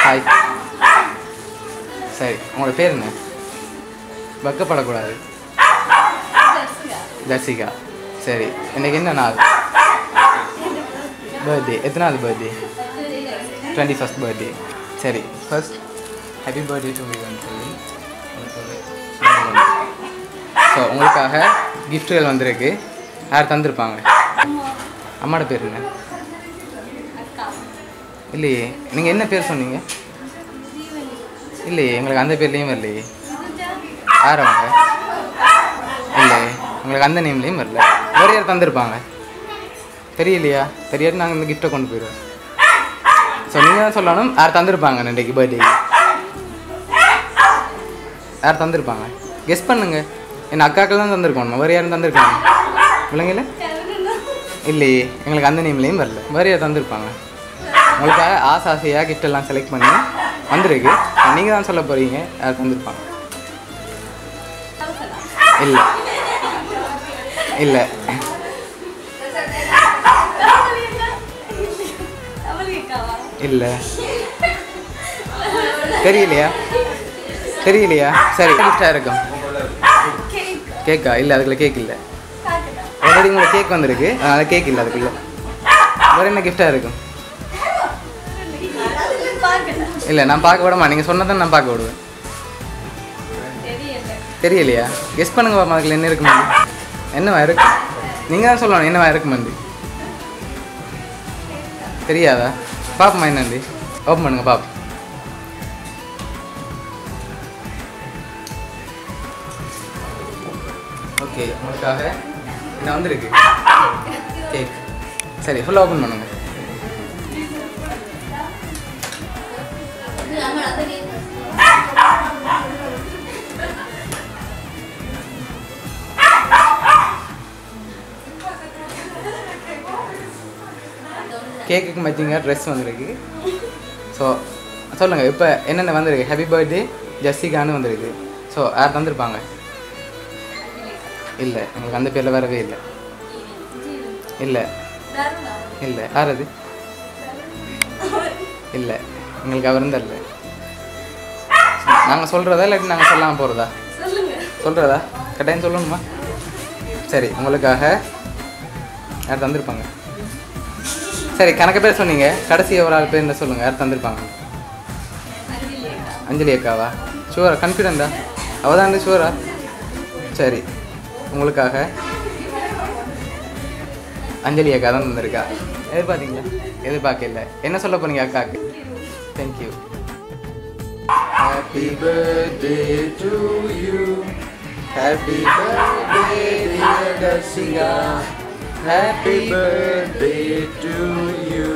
hi சரி உங்களோட பேர் என்ன வெக்கப்படக்கூடாது ஜர்சிகா சரி இன்னைக்கு என்ன நாள் பர்த்டே எத்தனாவது பர்த்டே டுவெண்ட்டி ஃபஸ்ட் பர்த்டே சரி first happy birthday to me சொல்லி ஸோ உங்களுக்காக கிஃப்ட்டுகள் வந்திருக்கு யார் தந்திருப்பாங்க அம்மாவோட பேர் என்ன இல்லையே நீங்கள் என்ன பேர் சொன்னீங்க இல்லையே எங்களுக்கு அந்த பேர்லேயும் வரலையே யார் அவங்க இல்லையே உங்களுக்கு அந்த நேம்லேயும் வரல வேறு யார் தந்திருப்பாங்க தெரியலையா தெரியாது நாங்கள் இந்த கிஃப்ட்டை கொண்டு போயிடுவோம் ஸோ நீங்கள் தான் சொல்லணும் யார் தந்திருப்பாங்க இன்றைக்கு பர்த்டேக்கு யார் தந்திருப்பாங்க கெஸ் பண்ணுங்க என் அக்காக்கள் தான் தந்திருக்கணும் வேறு யாரும் தந்திருக்காங்க விளங்கல இல்லையே எங்களுக்கு அந்த நேம்லேயும் வரல வேறு யார் தந்திருப்பாங்க உங்களுக்காக ஆசை ஆசையாக gift எல்லாம் செலக்ட் பண்ணி வந்திருக்கு நீங்கள் தான் சொல்ல போகிறீங்க யார் தந்திருப்பாங்க இல்லை இல்லை இல்லை தெரியலையா தெரியலையா சரி கிஃப்டாக இருக்கும் கேக்கா இல்லை அதுக்குள்ள கேக் இல்லை ஆல்ரெடி உங்களுக்கு கேக் வந்திருக்கு அதனால் கேக் இல்லை அதுக்குள்ள வேறு என்ன கிஃப்டாக இருக்கும் இல்லை நான் பார்க்க விடமா நீங்கள் சொன்னதான் நான் பார்க்க விடுவேன் தெரியலையா கெஸ் பண்ணுங்க பாப்பா அதுக்குள்ள என்ன இருக்கு என்னவா இருக்கு நீங்கள் தான் சொல்லணும் என்னவா இருக்கு மந்தி தெரியாதா பாப்பமா என்னண்டி ஓப்பன் பண்ணுங்க பாப்போம் ஓகே உங்களுக்காக என்ன வந்திருக்கு கேக் சரி ஃபுல்லாக ஓப்பன் பண்ணுங்க கேக்குக்கு மச்சிங்க ட்ரெஸ் வந்திருக்கு ஸோ சொல்லுங்கள் இப்போ என்னென்ன வந்திருக்கு ஹாப்பி பர்த்டே ஜஸ்ஸிகான்னு வந்திருக்கு ஸோ யார் தந்திருப்பாங்க இல்லை உங்களுக்கு அந்த பேரில் வரவே இல்லை இல்லை இல்லை யார் அது இல்லை எங்களுக்கு அவர் தரல நாங்கள் சொல்கிறதா இல்லாட்டி நாங்கள் சொல்லாமல் போகிறதா சொல்கிறதா கட்டாயம் சொல்லணுமா சரி உங்களுக்காக யார் தந்திருப்பாங்க சரி கணக்கு பேர் சொன்னீங்க கடைசி ஒரு ஆள் பேர் என்ன சொல்லுங்கள் யார் தந்திருப்பாங்க அஞ்சலி அக்காவா ஷுவரா கான்ஃபிடென்டா அவள் தான் ஷுவரா சரி உங்களுக்காக அஞ்சலி அக்கா தான் தந்திருக்கா எதிர்பார்த்தீங்களா எதிர்பார்க்கல என்ன சொல்ல போறீங்க அக்காவுக்கு thank you happy birthday to you happy birthday dear Darshika happy birthday to you